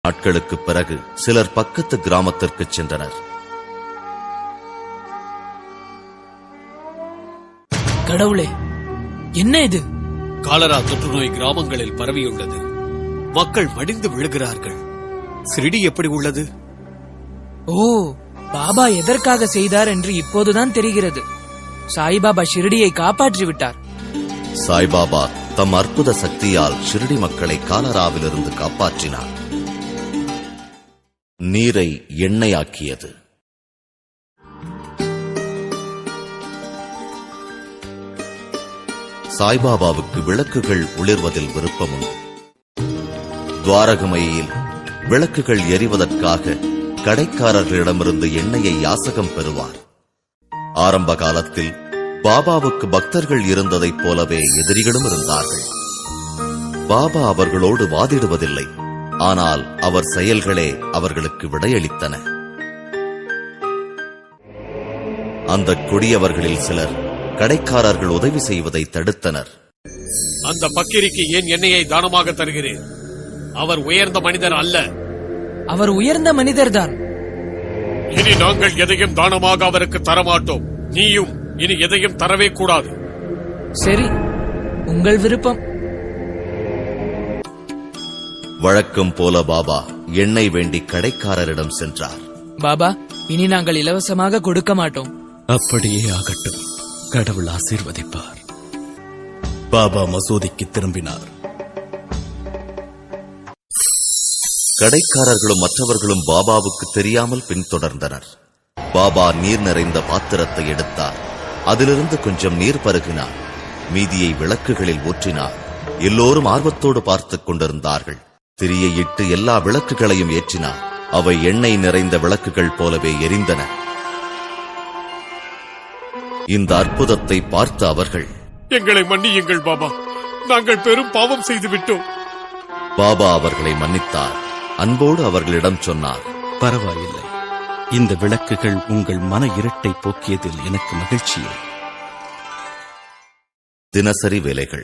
நாட்களுக்குப் பிறகு சிலர் பக்கத்து கிராமத்திற்குச் சென்றனர் கடவுளே என்ன இது காலரா தொற்றுநோய் கிராமங்களில் பரவியுள்ளது மக்கள் மடிந்து விழுகிறார்கள் சிறிடி எப்படி உள்ளது ஓ பாபா எதற்காக செய்தார் என்று இப்போதுதான் தெரிகிறது சாய்பாபா ஷிரடியை காப்பாற்றி விட்டார் சாய்பாபா தம் அற்புத சக்தியால் ஷிரடி மக்களை காலராவிலிருந்து காப்பாற்றினார் நீரை எண்ணெயாக்கியது சாய்பாபாவுக்கு விளக்குகள் ஒளிர்வதில் விருப்பமுண்டு துவாரகமையில் விளக்குகள் எரிவதற்காக கடைக்காரர்களிடமிருந்து எண்ணெயை யாசகம் பெறுவார் ஆரம்ப காலத்தில் பாபாவுக்கு பக்தர்கள் இருந்ததைப் போலவே எதிரிகளும் இருந்தார்கள் பாபா அவர்களோடு வாதிடுவதில்லை ஆனால் அவர் செயல்களே அவர்களுக்கு விடையளித்தன அந்த கொடியவர்களில் சிலர் கடைக்காரர்கள் உதவி செய்வதை தடுத்தனர் அந்த பக்கிரிக்கு ஏன் எண்ணெயை தானமாக தருகிறேன் அவர் உயர்ந்த மனிதர் அல்ல அவர் உயர்ந்த மனிதர்தான் இனி நாங்கள் எதையும் தானமாக அவருக்கு தரமாட்டோம் நீயும் இனி எதையும் தரவே கூடாது சரி உங்கள் விருப்பம் வழக்கம் போல பாபா எண்ணெய் வேண்டி கடைக்காரரிடம் சென்றார் பாபா இனி நாங்கள் இலவசமாக கொடுக்க மாட்டோம் அப்படியே ஆகட்டும் கடவுள் ஆசீர்வதிப்பார் பாபா மசூதிக்கு திரும்பினார் கடைக்காரர்களும் மற்றவர்களும் பாபாவுக்கு தெரியாமல் பின்தொடர்ந்தனர் பாபா நீர் நிறைந்த பாத்திரத்தை எடுத்தார் அதிலிருந்து கொஞ்சம் நீர் பருகினார் மீதியை விளக்குகளில் ஊற்றினார் எல்லோரும் ஆர்வத்தோடு பார்த்துக் கொண்டிருந்தார்கள் திரியை இட்டு எல்லா விளக்குகளையும் ஏற்றினார் அவை எண்ணெய் நிறைந்த விளக்குகள் போலவே எரிந்தன இந்த அற்புதத்தை பார்த்த அவர்கள் எங்களை மன்னியுங்கள் பாபா நாங்கள் பெரும் பாவம் செய்து விட்டோம் பாபா அவர்களை மன்னித்தார் அன்போடு அவர்களிடம் சொன்னார் பரவாயில்லை இந்த விளக்குகள் உங்கள் மன இருட்டை போக்கியதில் எனக்கு மகிழ்ச்சியே தினசரி வேலைகள்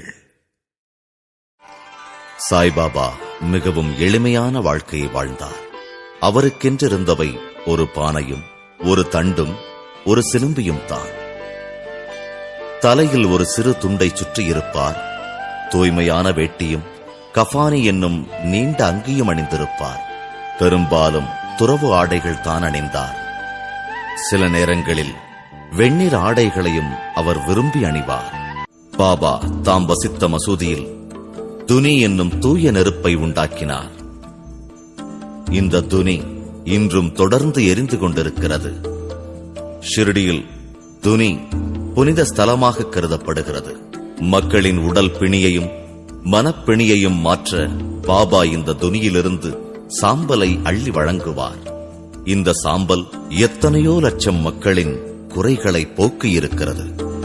சாய்பாபா மிகவும் எளிமையான வாழ்க்கையை வாழ்ந்தார் அவருக்கென்றிருந்தவை ஒரு பானையும் ஒரு தண்டும் ஒரு சிலும்பியும் தான் தலையில் ஒரு சிறு துண்டை சுற்றியிருப்பார் தூய்மையான வேட்டியும் கஃபானி என்னும் நீண்ட அங்கியும் அணிந்திருப்பார் பெரும்பாலும் துறவு ஆடைகள் தான் அணிந்தார் சில நேரங்களில் வெண்ணிற ஆடைகளையும் அவர் விரும்பி அணிவார் பாபா தாம் வசித்த மசூதியில் துனி என்னும் தூய நெருப்பை உண்டாக்கினார் இந்த துனி இன்றும் தொடர்ந்து எரிந்து கொண்டிருக்கிறது ஷிரடியில் துனி புனித ஸ்தலமாக கருதப்படுகிறது மக்களின் உடல் பிணியையும் மனப்பிணியையும் மாற்ற பாபா இந்த துனியிலிருந்து சாம்பலை அள்ளி வழங்குவார் இந்த சாம்பல் எத்தனையோ லட்சம் மக்களின் குறைகளை போக்கியிருக்கிறது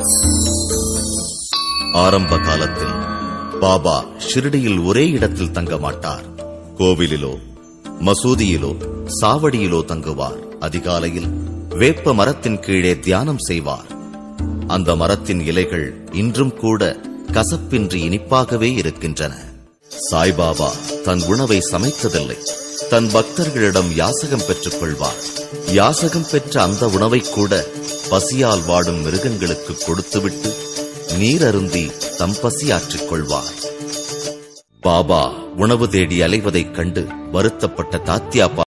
ஆரம்ப காலத்தில் பாபா ஷிரடியில் ஒரே இடத்தில் தங்க மாட்டார் கோவிலிலோ மசூதியிலோ சாவடியிலோ தங்குவார் அதிகாலையில் வேப்ப மரத்தின் கீழே தியானம் செய்வார் அந்த மரத்தின் இலைகள் இன்றும் கூட கசப்பின்றி இனிப்பாகவே இருக்கின்றன சாய்பாபா தன் உணவை சமைத்ததில்லை தன் பக்தர்களிடம் யாசகம் பெற்றுக் கொள்வார் யாசகம் பெற்ற அந்த உணவை கூட பசியால் வாடும் மிருகங்களுக்கு கொடுத்துவிட்டு நீர் அருந்தி தம் பசியாற்றிக் கொள்வார் பாபா உணவு தேடி அலைவதைக் கண்டு வருத்தப்பட்ட தாத்யா